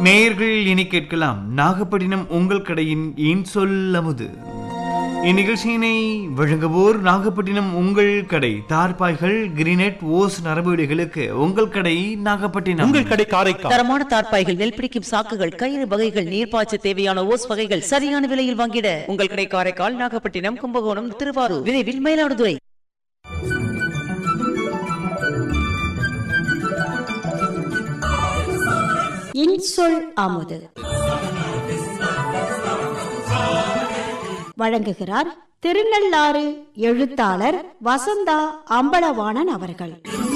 நேயர்கள் இனி கேட்கலாம் நாகப்பட்டினம் உங்கள் கடையின் இன் சொல்லமுது இந்நிகழ்ச்சியினை வழங்குவோர் நாகப்பட்டினம் உங்கள் கடை தார்பாய்கள் கிரினெட் ஓஸ் நரம்புகளுக்கு உங்கள் கடை நாகப்பட்டினம் உங்கள் கடை காரைக்கால் தரமான தார்ப்பாய்கள் நெல் பிடிக்கும் சாக்குகள் கயிறு வகைகள் நீர்ப்பாய்ச்ச தேவையான ஓஸ் வகைகள் சரியான விலையில் வாங்கிட உங்கள் கடை காரைக்கால் நாகப்பட்டினம் கும்பகோணம் திருவாரூர் விரைவில் மயிலாடுதுறை இன்சொல் அமுது வழங்குகிறார் திருநள்ளாறு எழுத்தாளர் வசந்தா அம்பலவாணன் அவர்கள்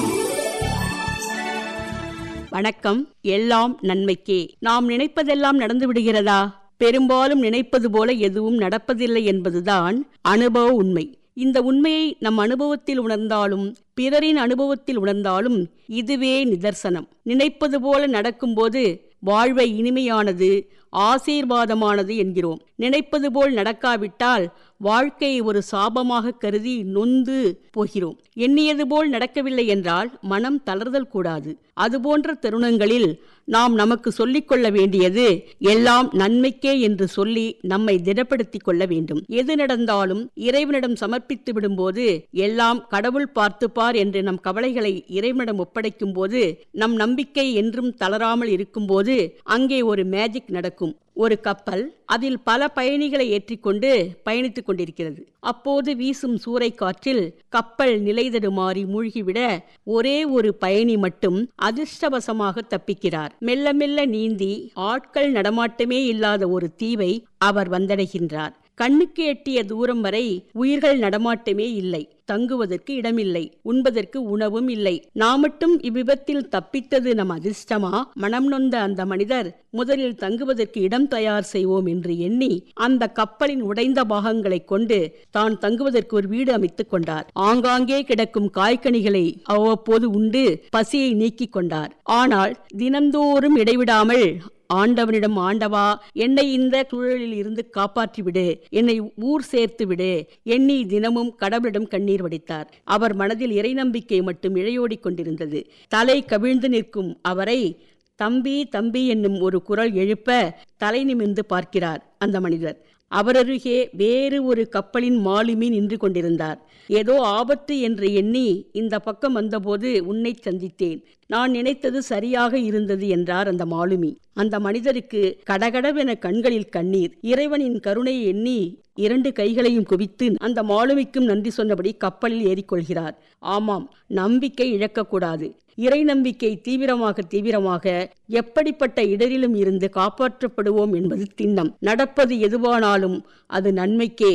வணக்கம் எல்லாம் நன்மைக்கே நாம் நினைப்பதெல்லாம் நடந்து விடுகிறதா பெரும்பாலும் நினைப்பது போல எதுவும் நடப்பதில்லை என்பதுதான் அனுபவ உண்மை இந்த உண்மையை நம் அனுபவத்தில் உணர்ந்தாலும் பிறரின் அனுபவத்தில் உணர்ந்தாலும் இதுவே நிதர்சனம் நினைப்பது போல நடக்கும்போது வாழ்வை இனிமையானது ஆசீர்வாதமானது என்கிறோம் நினைப்பது போல் நடக்காவிட்டால் வாழ்க்கையை ஒரு சாபமாக கருதி நொந்து போகிறோம் எண்ணியது போல் நடக்கவில்லை என்றால் மனம் தளர்தல் கூடாது அதுபோன்ற தருணங்களில் நாம் நமக்கு சொல்லிக்கொள்ள வேண்டியது எல்லாம் நன்மைக்கே என்று சொல்லி நம்மை திடப்படுத்திக் கொள்ள வேண்டும் எது நடந்தாலும் இறைவனிடம் சமர்ப்பித்து விடும்போது எல்லாம் கடவுள் பார்த்துப்பார் என்று நம் கவலைகளை இறைவனிடம் ஒப்படைக்கும் போது நம் நம்பிக்கை என்றும் தளராமல் இருக்கும்போது அங்கே ஒரு மேஜிக் நடக்கும் ஒரு கப்பல் அதில் பல பயணிகளை ஏற்றிக்கொண்டு பயணித்துக் கொண்டிருக்கிறது அப்போது வீசும் சூறை காற்றில் கப்பல் நிலைதடுமாறி மூழ்கிவிட ஒரே ஒரு பயணி மட்டும் அதிர்ஷ்டவசமாக தப்பிக்கிறார் மெல்ல மெல்ல நீந்தி ஆட்கள் நடமாட்டமே இல்லாத ஒரு தீவை அவர் வந்தடைகின்றார் கண்ணுக்கு எட்டிய தூரம் வரை உயிர்கள் நடமாட்டமே இல்லை தங்குவதற்கு இடமில்லை உண்பதற்கு உணவும் இல்லை நாம் மட்டும் இவ்விபத்தில் தப்பித்தது நம் அதிர்ஷ்டமா மனம் நொந்த அந்த மனிதர் முதலில் தங்குவதற்கு இடம் தயார் செய்வோம் என்று எண்ணி அந்த கப்பலின் உடைந்த பாகங்களை கொண்டு தான் தங்குவதற்கு ஒரு வீடு அமைத்துக் கொண்டார் ஆங்காங்கே கிடக்கும் காய்கனிகளை அவ்வப்போது உண்டு பசியை நீக்கிக் கொண்டார் ஆனால் தினந்தோறும் இடைவிடாமல் ஆண்டவனிடம் ஆண்டவா என்னை இந்த சூழலில் இருந்து காப்பாற்றி விடு என்னை ஊர் சேர்த்து விடு எண்ணி தினமும் கடவுளிடம் கண்ணீர் வடித்தார் அவர் மனதில் இறை நம்பிக்கை மட்டும் இழையோடிக் கொண்டிருந்தது தலை கவிழ்ந்து நிற்கும் அவரை தம்பி தம்பி என்னும் ஒரு குரல் எழுப்ப தலை நிமிர்ந்து பார்க்கிறார் அந்த மனிதர் அவரருகே வேறு ஒரு கப்பலின் மாலுமி நின்று கொண்டிருந்தார் ஏதோ ஆபத்து என்று எண்ணி இந்த பக்கம் வந்தபோது உன்னை சந்தித்தேன் நான் நினைத்தது சரியாக இருந்தது என்றார் அந்த மாலுமி அந்த மனிதருக்கு கடகடவென கண்களில் கண்ணீர் இறைவனின் கருணையை எண்ணி இரண்டு கைகளையும் குவித்து அந்த மாலுமிக்கும் நன்றி சொன்னபடி கப்பலில் ஏறிக்கொள்கிறார் ஆமாம் நம்பிக்கை இழக்கக்கூடாது இறை நம்பிக்கை தீவிரமாக தீவிரமாக எப்படிப்பட்ட இடரிலும் இருந்து காப்பாற்றப்படுவோம் என்பது திண்ணம் நடப்பது எதுவானாலும் அது நன்மைக்கே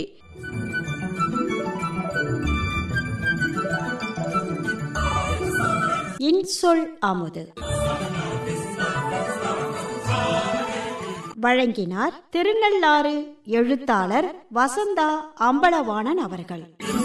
இன்சொல் அமுது வழங்கினார் திருநள்ளாறு எழுத்தாளர் வசந்தா அம்பலவாணன் அவர்கள்